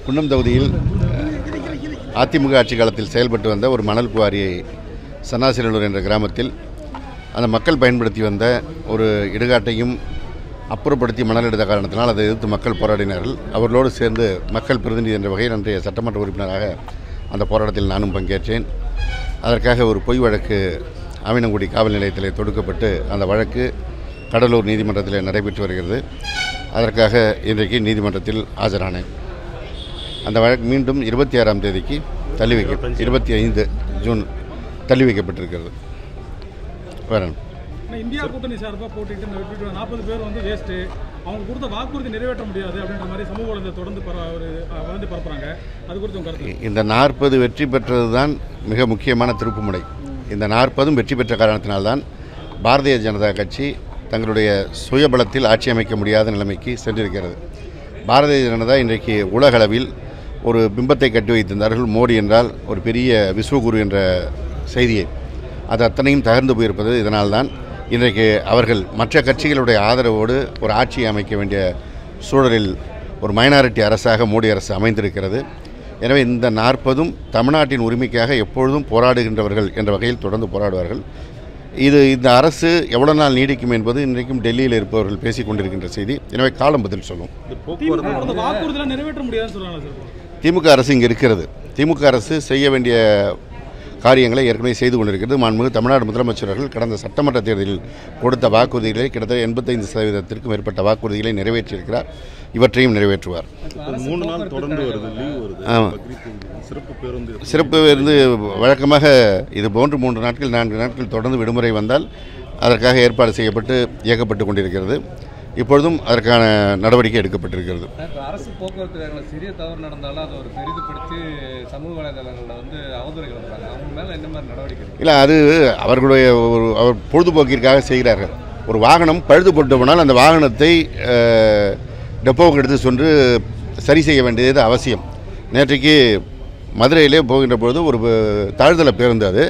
குன்னம் தொகுதியில் அதிமுக ஆட்சி காலத்தில் செயல்பட்டு வந்த ஒரு மணல் குவாரியை சன்னாசிரலூர் என்ற கிராமத்தில் அந்த மக்கள் பயன்படுத்தி வந்த ஒரு இடுகாட்டையும் அப்புறப்படுத்தி மணல் எடுத்த காரணத்தினால் அதை எதிர்த்து மக்கள் போராடினார்கள் அவர்களோடு சேர்ந்து மக்கள் பிரதிநிதி என்ற வகையில் அன்றைய சட்டமன்ற உறுப்பினராக அந்த போராட்டத்தில் நானும் பங்கேற்றேன் அதற்காக ஒரு பொய் வழக்கு ஆவினங்குடி காவல் நிலையத்தில் தொடுக்கப்பட்டு அந்த வழக்கு கடலூர் நீதிமன்றத்தில் நடைபெற்று வருகிறது அதற்காக இன்றைக்கு நீதிமன்றத்தில் ஆஜரானேன் அந்த வழக்கு மீண்டும் இருபத்தி ஆறாம் தேதிக்கு தள்ளி வைக்க இருபத்தி ஐந்து ஜூன் தள்ளி வைக்கப்பட்டிருக்கிறது வேற என்ன? ஆனா இந்தியா கூட்டணி சார்பாக போட்டிட்டு இந்த வெற்றி நாற்பது பேர் வந்து வேஸ்ட்டு அவங்க கொடுத்த வாக்குறுதி நிறைவேற்ற முடியாது அப்படின்ற மாதிரி சமூக வலைதளத்தை தொடர்ந்து பர ஒரு அஹ், வந்து பரப்புறாங்க அது குறித்து உங்க கருத்து இந்த நாற்பது வெற்றி பெற்றது தான் மிக முக்கியமான திருப்புமுனை இந்த நாற்பதும் வெற்றி பெற்ற காரணத்தினால்தான் பாரதிய ஜனதா கட்சி தங்களுடைய சுயபலத்தில் ஆட்சி அமைக்க முடியாத நிலைமைக்கு சென்றிருக்கிறது பாரதிய ஜனதா இன்றைக்கு உலகளவில் ஒரு பிம்பத்தை கட்டி வைத்திருந்தார்கள் மோடி என்றால் ஒரு பெரிய விஸ்வகுரு என்ற செய்தியை அது அத்தனையும் தகர்ந்து போயிருப்பது இதனால்தான் இன்றைக்கு அவர்கள் மற்ற கட்சிகளுடைய ஆதரவோடு ஒரு ஆட்சியை அமைக்க வேண்டிய சூழலில் ஒரு மைனாரிட்டி அரசாக மோடி அரசு அமைந்திருக்கிறது எனவே இந்த நாற்பதும் தமிழ்நாட்டின் உரிமைக்காக எப்பொழுதும் போராடுகின்றவர்கள் என்ற வகையில் தொடர்ந்து போராடுவார்கள் இது இந்த அரசு எவ்வளவு நாள் நீடிக்கும் என்பது இன்றைக்கும் டெல்லியில் இருப்பவர்கள் பேசிக் கொண்டிருக்கின்ற செய்தி எனவே காலம் பதில் சொல்லும் திமுக கொடுத்த வாக்குறுதிலாம் நிறைவேற்ற முடியாதுன்னு சொல்றாங்க சார் திமுக அரசு இங்கே இருக்கிறது திமுக அரசு செய்ய வேண்டிய காரியங்களை ஏற்கனவே செய்து கொண்டிருக்கிறது மாண்புமிகு தமிழ்நாடு முதலமைச்சர் அவர்கள் கடந்த சட்டமன்ற தேர்தலில் கொடுத்த வாக்குறுதிகளை கிட்டத்தட்ட எண்பத்தைந்து சதவீதத்திற்கும் மேற்பட்ட வாக்குறுதிகளை நிறைவேற்றியிருக்கிறார் இவற்றையும் நிறைவேற்றுவார் இப்போ மூணு நாள் தொடர்ந்து வருது லீவ் வருது ஆமா. பக்ரீத் சிறப்பு பேருந்து சிறப்பு இருந்து வழக்கமாக இது போன்று மூன்று நாட்கள் நான்கு நாட்கள் தொடர்ந்து விடுமுறை வந்தால் அதற்காக ஏற்பாடு செய்யப்பட்டு இயக்கப்பட்டு கொண்டிருக்கிறது இப்பொழுதும் அதற்கான நடவடிக்கை எடுக்கப்பட்டிருக்கிறது இப்போ அரசு போக்குவரத்து கழகங்கள் சிறிய தவறு நடந்தாலும் அதை ஒரு பெரிதுபடுத்தி சமூக வலைதளங்களில் வந்து அவதூறு கிளம்புறாங்க அவங்க மேலே என்ன மாதிரி நடவடிக்கை எடுக்கணும்? இல்லை அது அவர்களுடைய ஒரு அவர் பொழுதுபோக்கிற்காக செய்கிறார்கள் ஒரு வாகனம் பழுது போட்டு போனால் அந்த வாகனத்தை அஹ், டெப்போவுக்கு எடுத்து சென்று சரி செய்ய வேண்டியது அவசியம் நேற்றைக்கு மதுரையிலே போகின்ற பொழுது ஒரு ப- தாழ்தள பேருந்து அது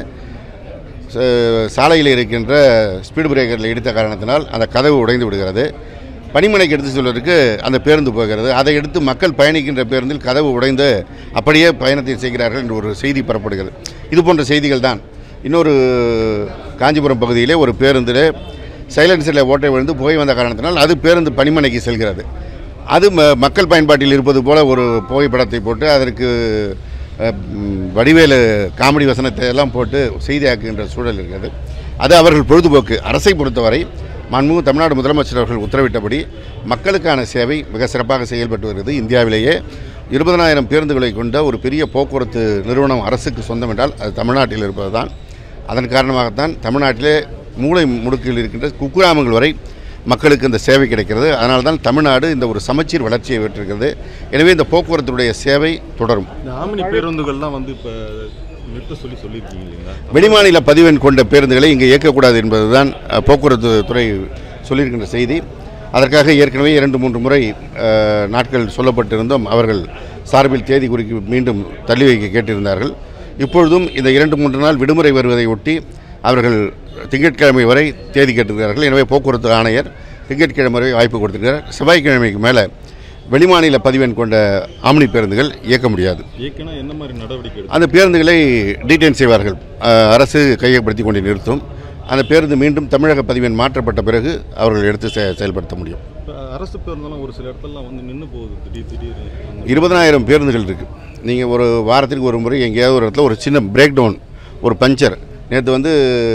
ச- சாலையில் இருக்கின்ற ஸ்பீடு பிரேக்கரில் இடித்த காரணத்தினால் அந்த கதவு உடைந்து விடுகிறது பணிமனைக்கு எடுத்து செல்வதற்கு அந்த பேருந்து போகிறது அதை எடுத்து மக்கள் பயணிக்கின்ற பேருந்தில் கதவு உடைந்து அப்படியே பயணத்தை செய்கிறார்கள் என்று ஒரு செய்தி பரப்படுகிறது இது போன்ற செய்திகள் தான் இன்னொரு காஞ்சிபுரம் பகுதியிலே ஒரு பேருந்தில் சைலன்சரில் ஓட்டை விழுந்து போய் வந்த காரணத்தினால் அது பேருந்து பணிமனைக்கு செல்கிறது அது ம- மக்கள் பயன்பாட்டில் இருப்பது போல ஒரு புகைப்படத்தை போட்டு அதற்கு அஹ், ம், வடிவேலு காமெடி வசனத்தை எல்லாம் போட்டு செய்தியாக்குகின்ற சூழல் இருக்கிறது அது அவர்கள் பொழுதுபோக்கு அரசை பொறுத்தவரை மாண்புமிகு தமிழ்நாடு முதலமைச்சர் அவர்கள் உத்தரவிட்டபடி மக்களுக்கான சேவை மிக சிறப்பாக செயல்பட்டு வருகிறது இந்தியாவிலேயே இருபதனாயிரம் பேருந்துகளை கொண்ட ஒரு பெரிய போக்குவரத்து நிறுவனம் அரசுக்கு சொந்தம் என்றால் அது தமிழ்நாட்டில் இருப்பது தான் அதன் காரணமாகத்தான் தமிழ்நாட்டிலே மூளை முடுக்கில் இருக்கின்ற குக்கிராமங்கள் வரை மக்களுக்கு இந்த சேவை கிடைக்கிறது அதனால தான் தமிழ்நாடு இந்த ஒரு சமச்சீர் வளர்ச்சியை பெற்றிருக்கிறது எனவே இந்த போக்குவரத்துடைய சேவை தொடரும் இந்த ஆமினி பேருந்துகள்லாம் வந்து இப்போ நிறுத்த சொல்லி சொல்லியிருக்கீங்க இல்லைங்களா வெளிமாநில பதிவெண் கொண்ட பேருந்துகளை இங்கே இயக்கக்கூடாது என்பதுதான் அஹ், போக்குவரத்து துறை சொல்லியிருக்கின்ற செய்தி அதற்காக ஏற்கனவே இரண்டு மூன்று முறை அஹ், நாட்கள் சொல்லப்பட்டிருந்தும் அவர்கள் சார்பில் தேதி குறித்து மீண்டும் தள்ளி வைக்க கேட்டிருந்தார்கள் இப்பொழுதும் இந்த இரண்டு மூன்று நாள் விடுமுறை வருவதை ஒட்டி அவர்கள் திங்கட்கிழமை வரை தேதி கேட்டிருக்கிறார்கள் எனவே போக்குவரத்து ஆணையர் திங்கட்கிழமை வரை வாய்ப்பு கொடுத்திருக்கிறார் செவ்வாய்க்கிழமைக்கு மேலே வெளிமாநில பதிவெண் கொண்ட ஆம்னி பேருந்துகள் இயக்க முடியாது ஏற்கனவே என்ன மாதிரி நடவடிக்கை எடுத்து அந்த பேருந்துகளை டீடைன் செய்வார்கள் அஹ், அரசு கையப்படுத்தி கொண்டு நிறுத்தும் அந்த பேருந்து மீண்டும் தமிழக பதிவெண் மாற்றப்பட்ட பிறகு அவர்கள் எடுத்து செ- செயல்படுத்த முடியும் இப்போ அரசு பேருந்தெல்லாம் ஒரு சில இடத்துலலாம் வந்து நின்று போகுது திடீர் திடீர்னு அந்த இருபதனாயிரம் பேருந்துகள் இருக்குது நீங்கள் ஒரு வாரத்திற்கு ஒரு முறை எங்கேயாவது ஒரு இடத்துல ஒரு சின்ன பிரேக் டவுன் ஒரு பஞ்சர் நேற்று வந்து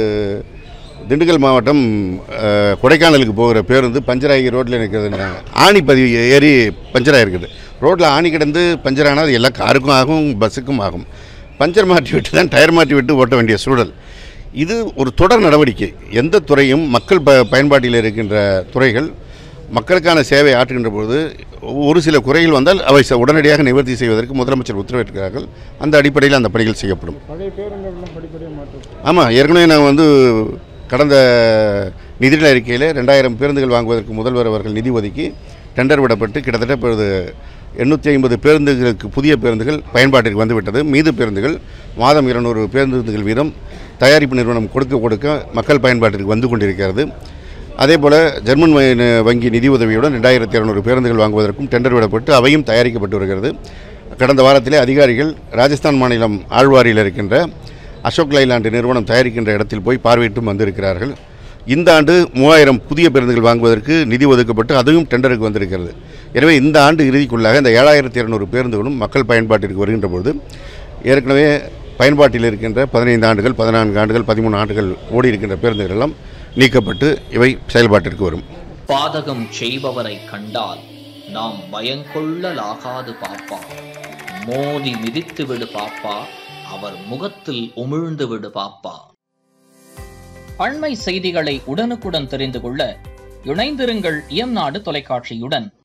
திண்டுக்கல் மாவட்டம் அஹ், கொடைக்கானலுக்கு போகிற பேருந்து பஞ்சராகி ரோட்டில் நிற்கிறதுன்றாங்க ஆணி பதிவு ஏறி பஞ்சராக இருக்குது ரோட்டில் ஆணி கிடந்து பஞ்சர் ஆனால் அது எல்லா காருக்கும் ஆகும் பஸ்ஸுக்கும் ஆகும் பஞ்சர் மாற்றி விட்டு தான் டயர் மாற்றி விட்டு ஓட்ட வேண்டிய சூழல் இது ஒரு தொடர் நடவடிக்கை எந்த துறையும் மக்கள் ப பயன்பாட்டில் இருக்கின்ற துறைகள் மக்களுக்கான சேவை ஆற்றுகின்ற பொழுது ஒரு சில குறைகள் வந்தால் அவை ச- உடனடியாக நிவர்த்தி செய்வதற்கு முதலமைச்சர் உத்தரவிட்டிருக்கிறார்கள் அந்த அடிப்படையில் அந்த பணிகள் செய்யப்படும் பழைய பேருந்துகள்லாம் படிப்படியாக மாற்றம் ஆமாம் ஏற்கனவே நாங்கள் வந்து கடந்த நிதிநிலை அறிக்கையில் ரெண்டாயிரம் பேருந்துகள் வாங்குவதற்கு முதல்வர் அவர்கள் நிதி ஒதுக்கி டெண்டர் விடப்பட்டு கிட்டத்தட்ட இப்பொழுது எண்ணூற்றி ஐம்பது பேருந்துகளுக்கு புதிய பேருந்துகள் பயன்பாட்டிற்கு வந்துவிட்டது மீது பேருந்துகள் மாதம் இருநூறு பேருந்துகள் வீதம் தயாரிப்பு நிறுவனம் கொடுக்க கொடுக்க மக்கள் பயன்பாட்டிற்கு வந்து கொண்டிருக்கிறது அதே போல் ஜெர்மன் வ- வங்கி நிதி உதவியுடன் ரெண்டாயிரத்தி இரநூறு பேருந்துகள் வாங்குவதற்கும் டெண்டர் விடப்பட்டு அவையும் தயாரிக்கப்பட்டு வருகிறது கடந்த வாரத்திலே அதிகாரிகள் ராஜஸ்தான் மாநிலம் ஆழ்வாரியில் இருக்கின்ற அசோக் லைலாண்டு நிறுவனம் தயாரிக்கின்ற இடத்தில் போய் பார்வையிட்டும் வந்திருக்கிறார்கள் இந்த ஆண்டு மூவாயிரம் புதிய பேருந்துகள் வாங்குவதற்கு நிதி ஒதுக்கப்பட்டு அதுவும் டெண்டருக்கு வந்திருக்கிறது எனவே இந்த ஆண்டு இறுதிக்குள்ளாக இந்த ஏழாயிரத்தி இரநூறு பேருந்துகளும் மக்கள் பயன்பாட்டிற்கு வருகின்ற பொழுது ஏற்கனவே பயன்பாட்டில் இருக்கின்ற பதினைந்து ஆண்டுகள் பதினான்கு ஆண்டுகள் பதிமூணு ஆண்டுகள் ஓடி இருக்கின்ற பேருந்துகள் எல்லாம் நீக்கப்பட்டு இவை செயல்பாட்டிற்கு வரும் பாதகம் செய்பவரை கண்டால் நாம் பயங்கொள்ளலாகாது பாப்பா மோதி மிதித்து விடு பாப்பா அவர் முகத்தில் உமிழ்ந்து விடு பாப்பா அண்மை செய்திகளை உடனுக்குடன் தெரிந்து கொள்ள இணைந்திருங்கள் இயம்நாடு தொலைக்காட்சியுடன்